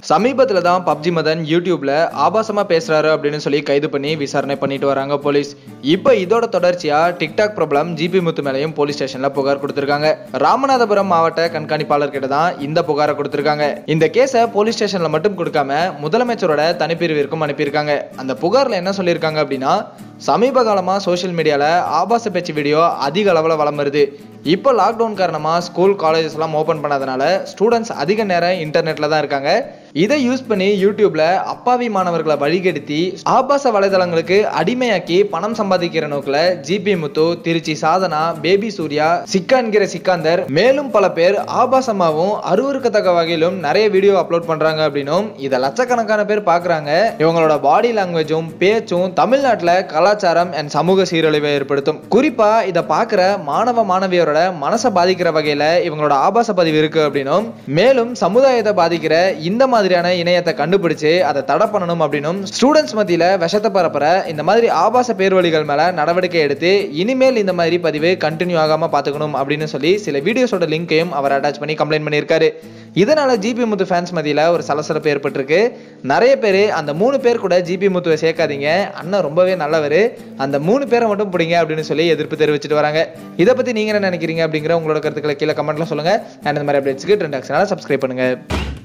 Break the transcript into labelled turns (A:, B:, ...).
A: சமீபத்தில் தான் பப்ஜி மதன் யூடியூப்ல ஆபாசமா பேசுறாரு அப்படின்னு சொல்லி கைது பண்ணி விசாரணை பண்ணிட்டு வராங்க போலீஸ் இப்போ இதோட தொடர்ச்சியா டிக்டாக் பிரபலம் ஜிபி முத்து மேலையும் போலீஸ் ஸ்டேஷன்ல புகார் கொடுத்திருக்காங்க ராமநாதபுரம் மாவட்ட கண்காணிப்பாளர் கிட்ட தான் இந்த புகாரை கொடுத்திருக்காங்க இந்த கேஸை போலீஸ் ஸ்டேஷன்ல மட்டும் கொடுக்காம முதலமைச்சரோட தனிப்பிரிவிற்கும் அனுப்பியிருக்காங்க அந்த புகார்ல என்ன சொல்லியிருக்காங்க அப்படின்னா சமீப காலமா சோஷியல் மீடியால ஆபாச பேச்சு வீடியோ அதிக அளவில் வளம் வருது இப்போ லாக்டவுன் காரணமா ஸ்கூல் காலேஜஸ் எல்லாம் ஓப்பன் பண்ணாதனால ஸ்டூடெண்ட்ஸ் அதிக நேரம் இன்டர்நெட்ல தான் இருக்காங்க இதை யூஸ் பண்ணி யூடியூப்ல அப்பாவி மாணவர்களை வழிகெடுத்தி ஆபாச வலைதளங்களுக்கு அடிமையாக்கி பணம் சம்பாதிக்கிற நோக்கில் ஜிபி முத்து திருச்சி சாதனா பேபி சூர்யா சிக்கா என்கிற சிக்காந்தர் மேலும் பல பேர் ஆபாசமாகவும் அருவருக்கத்தக்க வகையிலும் நிறைய வீடியோ அப்லோட் பண்றாங்க அப்படின்னும் இதை லட்சக்கணக்கான பேர் பார்க்கறாங்க இவங்களோட பாடி லாங்குவேஜும் பேச்சும் தமிழ்நாட்டில் கலாச்சாரம் அண்ட் சமூக சீரழிவை ஏற்படுத்தும் குறிப்பா இதை பார்க்குற மாணவ மாணவியரோட மனசை பாதிக்கிற வகையில இவங்களோட ஆபாச பதிவு இருக்கு அப்படின்னும் மேலும் சமுதாயத்தை பாதிக்கிற இந்த மாதிரியான இணையத்தை கண்டுபிடிச்சு அதை தடை பண்ணணும் அப்படின்னும் ஸ்டூடெண்ட்ஸ் மத்தியில விஷத்தை பரப்புற இந்த மாதிரி ஆபாச பேர்வழிகள் மேல நடவடிக்கை எடுத்து இனிமேல் இந்த மாதிரி பதிவு கண்டினியூ ஆகாம பாத்துக்கணும் அப்படின்னு சொல்லி சில வீடியோஸோட லிங்கையும் அவர் அட்டாச் பண்ணி கம்ப்ளைண்ட் பண்ணியிருக்காரு இதனால ஜிபி முத்து ஃபேன்ஸ் மத்தியில ஒரு சலசலப்பு ஏற்பட்டிருக்கு நிறைய பேர் அந்த மூணு பேர் கூட ஜிபி முத்துவை சேர்க்காதீங்க அண்ணன் ரொம்பவே நல்லவர் அந்த மூணு பேரை மட்டும் பிடிங்க அப்படின்னு சொல்லி எதிர்ப்பு தெரிவிச்சிட்டு வராங்க இதை பத்தி நீங்க என்ன நினைக்கிறீங்க அப்படிங்கிற உங்களோட கருத்துக்களை கீழே கமெண்ட்ல சொல்லுங்க அண்ட் இந்த மாதிரி அப்டேட்ஸ்க்கு ட்ரெண்ட் ஆக்ஷனால சப்ஸ்கிரைப் பண்ணுங்க